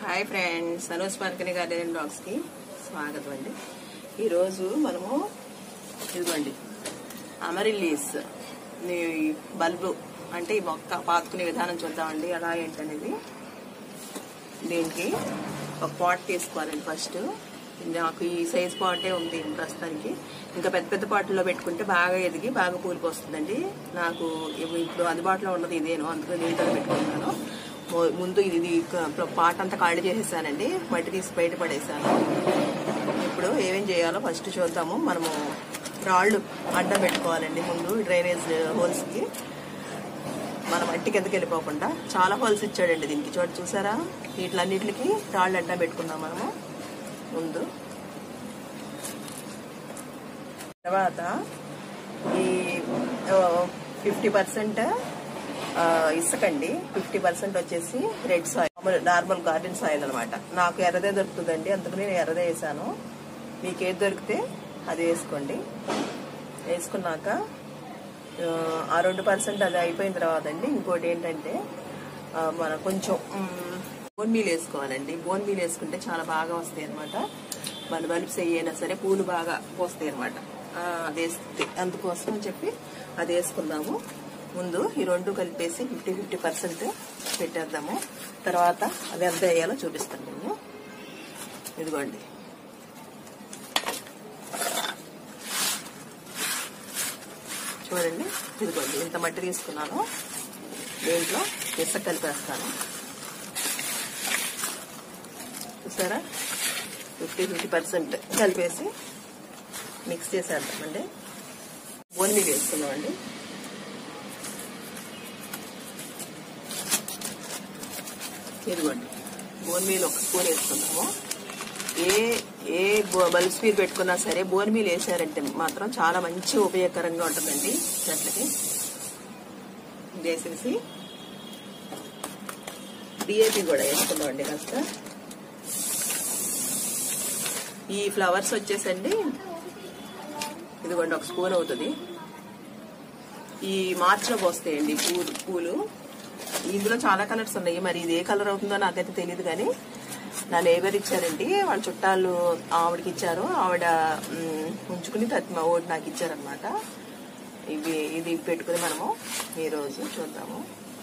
hi friends Sanoj పార్కని garden బ్లాగ్స్కి స్వాగతం అండి ఈరోజు మనము ఇదిగోండి అమరిల్లీస్ ఈ బల్బు అంటే ఈ మొక్క పాతుకునే విధానం చూద్దామండి ఎలా ఏంటనేది దీనికి ఒక పాట్ తీసుకోవాలండి ఫస్ట్ నాకు ఈ సైజ్ పాటే ఉంది ప్రస్తుతానికి ఇంకా పెద్ద పెద్ద పాటల్లో పెట్టుకుంటే బాగా ఎదిగి బాగా పూలికి వస్తుందండి నాకు ఇవి ఇప్పుడు అందుబాటులో ఉన్నది ఇదేను అందుకని నీళ్ళతో పెట్టుకుంటున్నాను మో- ముందు ఇది ఇది క- పాట అంతా ఖాళీ చేసేసానండి మట్టి తీసి బయట పడేసాను ఇప్పుడు ఏమేం చేయాలో ఫస్ట్ చూద్దాము మనము రాళ్ళు అడ్డం పెట్టుకోవాలండి ముందు డ్రైనేజ్ హోల్స్కి మన మట్టి కిందకి వెళ్ళిపోకుండా చాలా హోల్స్ ఇచ్చాడండి దీనికి చూడ చూసారా వీటిలన్నిటికి రాళ్ళు అడ్డం పెట్టుకుందాం మనము ముందు తర్వాత ఈ ఫిఫ్టీ పర్సెంట్ ఇసుకండి ఫిఫ్టీ పర్సెంట్ వచ్చేసి red soil normal garden soil అనమాట నాకు ఎర్రదే దొరుకుతుందండి అందుకని నేను ఎర్రదే వేసాను మీకు ఏది దొరికితే అది వేసుకోండి వేసుకున్నాక ఆ, ఆ రెండు పర్సెంట్ అది అయిపోయిన తర్వాత అండి ఇంకోటి ఏంటంటే ఆ, మన కొంచెం మ్, బోన్ మీల్ వేసుకోవాలండి బోన్ మీల్ వేసుకుంటే చాలా బాగా వస్తాయి అనమాట మన బల్బ్స్ అయినా సరే పూలు బాగా పోస్తాయి అనమాట అది వేస్తే అందుకోసం అని చెప్పి అది వేసుకుందాము ముందు ఈ రెండు కలిపేసి ఫిఫ్టీ ఫిఫ్టీ పర్సెంట్ పెట్టేద్దాము తర్వాత అది ఎంత వేయాలో చూపిస్తాను నేను ఇదిగోండి చూడండి ఇదిగోండి ఇంత మట్టి తీసుకున్నాను దీంట్లో ఇసుక కలిపేస్తాను చూసారా ఫిఫ్టీ ఫిఫ్టీ పర్సెంట్ కలిపేసి మిక్స్ చేసేద్దామండి బోన్ మీద వేసుకుందామండి ఇదిగోండి బోన్ మీల్ ఒక స్పూన్ వేసుకుందాము ఏ ఏ బల్బ్స్ మీరు పెట్టుకున్నా సరే బోన్ మీల్ వేసారంటే మాత్రం చాలా మంచి ఉపయోగకరంగా ఉంటుందండి చెట్లకి ఇది వేసేసి డిఏపి కూడా వేసుకుందామండి కాస్త ఈ ఫ్లవర్స్ వచ్చేసండి ఇదిగోండి ఒక స్పూన్ అవుతుంది ఈ మార్చిలో పోస్తాయండి పూలు పూలు ఇందులో చాలా కలర్స్ ఉన్నాయి మరి ఇది ఏ కలర్ అవుతుందో నాకైతే తెలియదు కానీ నా లేబర్ ఇచ్చారండి వాళ్ళ చుట్టాలు ఆవిడకి ఇచ్చారు ఆవిడ మ్, ఉంచుకుని తత్- మా ఓడి నాకు ఇచ్చారనమాట ఇవి ఇది పెట్టుకుని మనము ఈరోజు చూద్దాము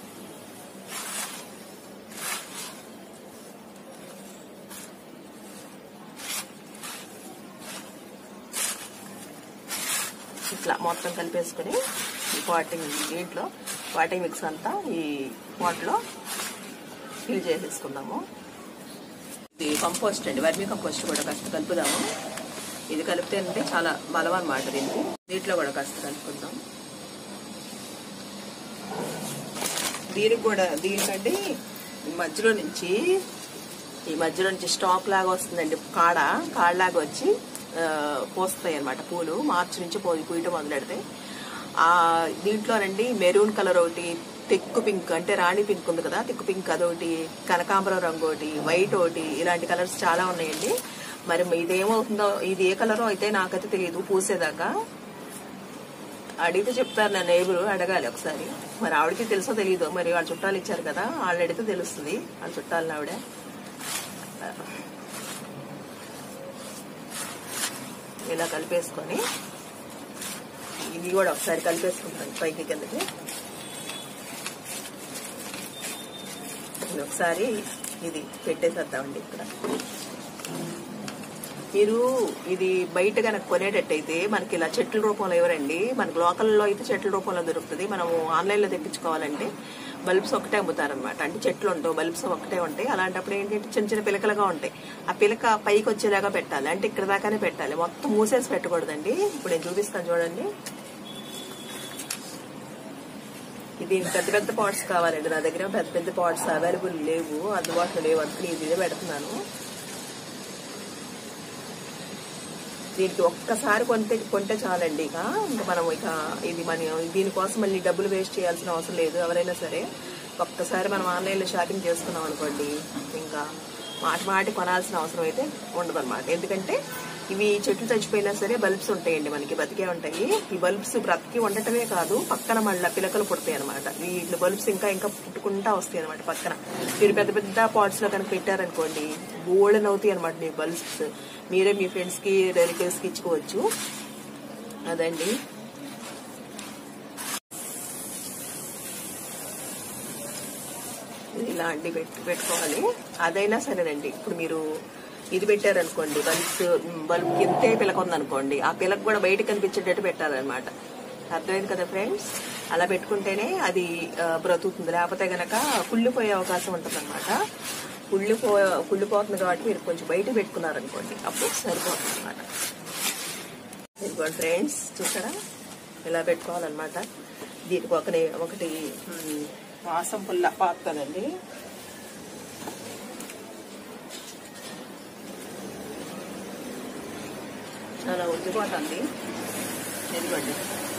ఇట్లా మొత్తం కలిపేసుకుని ఈ పాటింగ్ దీంట్లో పాటింగ్ మిక్స్ అంతా ఈ పాట్లో ఫిల్ చేసేసుకుందాము ఇది కంపోస్ట్ అండి వర్మీ కంపోస్ట్ కూడా కాస్త కలుపుదాము ఇది కలిపితే అంటే చాలా బలం అన్నమాట దీనికి దీంట్లో కూడా కాస్త కలుపుకుందాం దీనికి కూడా దీనికంటే ఈ మధ్యలో నుంచి ఈ మధ్యలో నుంచి స్టాక్ లాగా వస్తుందండి కాడ కాడలాగా వచ్చి ఆ, పోస్తాయి అనమాట పూలు మార్చి నుంచి పోయి పూయటం మొదలెడతాయి ఆ దీంట్లోనండి మెరూన్ కలర్ ఒకటి తెక్కు పింక్ అంటే రాణి పింక్ ఉంది కదా తెక్కు పింక్ అదొకటి కనకాంబరం రంగు ఒకటి వైట్ ఒకటి ఇలాంటి కలర్స్ చాలా ఉన్నాయండి మరి ఇదేమవుతుందో ఇది ఏ కలరో అయితే నాకైతే తెలియదు పూసేదాకా అడిగితే చెప్తారు నా నేబులు అడగాలి ఒకసారి మరి ఆవిడకి తెలుసో తెలియదు మరి వాళ్ళ చుట్టాలు ఇచ్చారు కదా వాళ్ళు అడిగితే తెలుస్తుంది వాళ్ళ చుట్టాలని ఆవిడ ఇలా కలిపేసుకొని ఇది కూడా ఒకసారి కలిపేసుకుంటాను పైకి కిందకి ఇది ఒకసారి ఇది పెట్టేసేద్దామండి ఇక్కడ మీరు ఇది బయట కనుక కొనేటట్టయితే మనకి ఇలా చెట్ల రూపంలో ఎవరండి మనకి లోకల్లో అయితే చెట్ల రూపంలో దొరుకుతుంది మనము ఆన్లైన్లో తెప్పించుకోవాలంటే బల్బ్స్ ఒకటే అమ్ముతారనమాట అంటే చెట్లు ఉంటావు బల్బ్స్ ఒకటే ఉంటాయి అలాంటప్పుడు ఏంటంటే చిన్న చిన్న పిలకలుగా ఉంటాయి ఆ పిలక పైకి వచ్చేదాకా పెట్టాలి అంటే ఇక్కడ దాకానే పెట్టాలి మొత్తం మూసేసి పెట్టకూడదండి ఇప్పుడు నేను చూపిస్తాను చూడండి ఇది పెద్ద పెద్ద పాట్స్ కావాలండి నా దగ్గర పెద్ద పెద్ద పాట్స్ అవైలబుల్ లేవు అందుబాటులో లేవు అందుకని ఇదే పెడుతున్నాను దీనికి ఒక్కసారి కొంటే కొంటే చాలండి ఇక ఇంకా మనం ఇక ఇది మన దీనికోసం మళ్ళీ డబ్బులు వేస్ట్ చేయాల్సిన అవసరం లేదు ఎవరైనా సరే ఒక్కసారి మనం ఆన్లైన్లో షాపింగ్ చేసుకున్నాం అనుకోండి ఇంకా మాటి మాటి కొనాల్సిన అవసరం అయితే ఉండదన్నమాట ఎందుకంటే ఇవి చెట్లు చచ్చిపోయినా సరే బల్బ్స్ ఉంటాయండి మనకి బతికే ఉంటాయి ఈ బల్బ్స్ బ్రతికి ఉండటమే కాదు పక్కన మళ్ళీ పిలకలు పుడతాయి అనమాట వీటి బల్బ్స్ ఇంకా ఇంకా పుట్టుకుంటా వస్తాయి అనమాట పక్కన మీరు పెద్ద పెద్ద పాట్స్ లో కనుక పెట్టారనుకోండి గోల్డెన్ అవుతాయి అనమాట మీ బల్బ్స్ మీరే మీ ఫ్రెండ్స్ కి రిలేటివ్స్ కి ఇచ్చుకోవచ్చు అదండి ఇలాంటి పెట్టి పెట్టుకోవాలి అదైనా సరేనండి ఇప్పుడు మీరు ఇది పెట్టారనుకోండి బల్బ్స్ బల్బ్ కిందే పిలక ఉందనుకోండి ఆ పిలక కూడా బయట కనిపించేటట్టు పెట్టాలన్నమాట అర్థమైంది కదా ఫ్రెండ్స్ అలా పెట్టుకుంటేనే అది ఆ, బ్రతుకుతుంది లేకపోతే గనక కుళ్ళిపోయే అవకాశం ఉంటుంది అనమాట కుళ్ళిపో కుళ్ళిపోతుంది కాబట్టి మీరు కొంచెం బయట పెట్టుకున్నారనుకోండి అప్పుడు సరిపోతుంది అనమాట ఇదిగోండి ఫ్రెండ్స్ చూసారా ఇలా పెట్టుకోవాలన్నమాట దీనికి ఒకటి ఒకటి మ్, వాసం పుల్ల పాకుతుందండి చాలా ఉద్దిపోతుంది ఇదిగోండి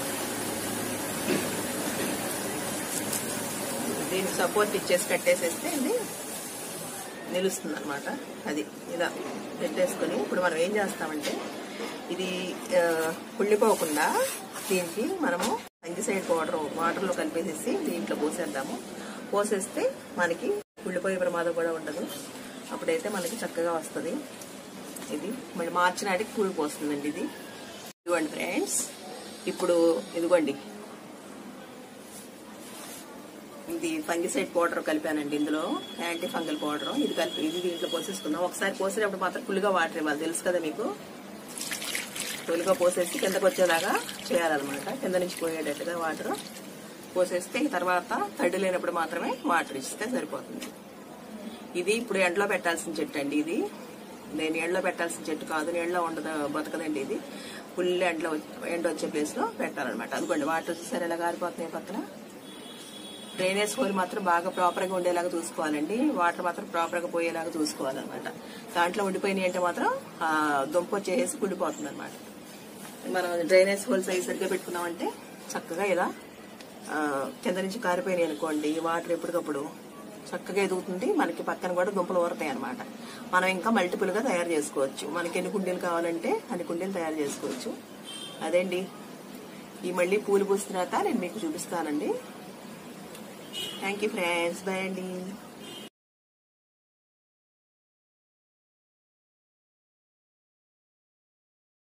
దీనికి సపోర్ట్ ఇచ్చేసి కట్టేసేస్తే ఇది నిలుస్తుంది అనమాట అది ఇలా పెట్టేసుకొని ఇప్పుడు మనం ఏం చేస్తామంటే ఇది ఆ, కుళ్ళిపోకుండా దీనికి మనము అంగిసైడ్ పౌడర్ వాటర్లో కలిపేసేసి దీంట్లో పోసేద్దాము పోసేస్తే మనకి కుళ్ళిపోయే ప్రమాదం కూడా ఉండదు అప్పుడైతే మనకి చక్కగా వస్తుంది ఇది మళ్ళీ మార్చి నాటికి కూలిపోతుందండి ఇది ఇదిగోండి ఫ్రెండ్స్ ఇప్పుడు ఇదిగోండి ఇది ఫంగిసైడ్ పౌడర్ కలిపానండి ఇందులో యాంటీ ఫంగల్ పౌడర్ ఇది కలిపి ఇది దీంట్లో పోసేసుకుందాం ఒకసారి పోసేటప్పుడు మాత్రం ఫుల్గా వాటర్ ఇవ్వాలి తెలుసు కదా మీకు ఫుల్గా పోసేసి కిందకు వచ్చేలాగా చేయాలన్నమాట కింద నుంచి పోయేటట్టుగా వాటర్ పోసేస్తే తర్వాత తడి లేనప్పుడు మాత్రమే వాటర్ ఇస్తే సరిపోతుంది ఇది ఇప్పుడు ఎండలో పెట్టాల్సిన చెట్టు అండి ఇది నేను ఎండలో పెట్టాల్సిన చెట్టు కాదు నీళ్ళలో ఉండదు బతకదండి ఇది ఫుల్ ఎండలో ఎండ వచ్చే ప్లేస్ లో పెట్టాలన్నమాట అనుకోండి వాటర్ చూసారు ఎలా గారిపోతున్నాయి పక్కన డ్రైనేజ్ హోల్ మాత్రం బాగా ప్రాపర్ గా ఉండేలాగా చూసుకోవాలండి వాటర్ మాత్రం ప్రాపర్ గా పోయేలాగా చూసుకోవాలన్నమాట దాంట్లో ఉండిపోయినాయి అంటే మాత్రం ఆ దుంప వచ్చేసి కుళ్ళిపోతుంది అనమాట మనం డ్రైనేజ్ హోల్స్ అవి సరిగ్గా పెట్టుకున్నామంటే చక్కగా ఇలా ఆ, కింద నుంచి కారిపోయినాయి అనుకోండి ఈ వాటర్ ఎప్పటికప్పుడు చక్కగా ఎదుగుతుంది మనకి పక్కన కూడా దుంపలు ఊరతాయి అనమాట మనం ఇంకా మల్టిపుల్ గా తయారు చేసుకోవచ్చు మనకి ఎన్ని కుండీలు కావాలంటే అన్ని కుండీలు తయారు చేసుకోవచ్చు అదేండి ఈ మళ్ళీ పూలు పూసిన తర్వాత నేను మీకు చూపిస్తానండి థ్యాంక్ యూ ఫ్రెండ్స్ బాయ్ అండి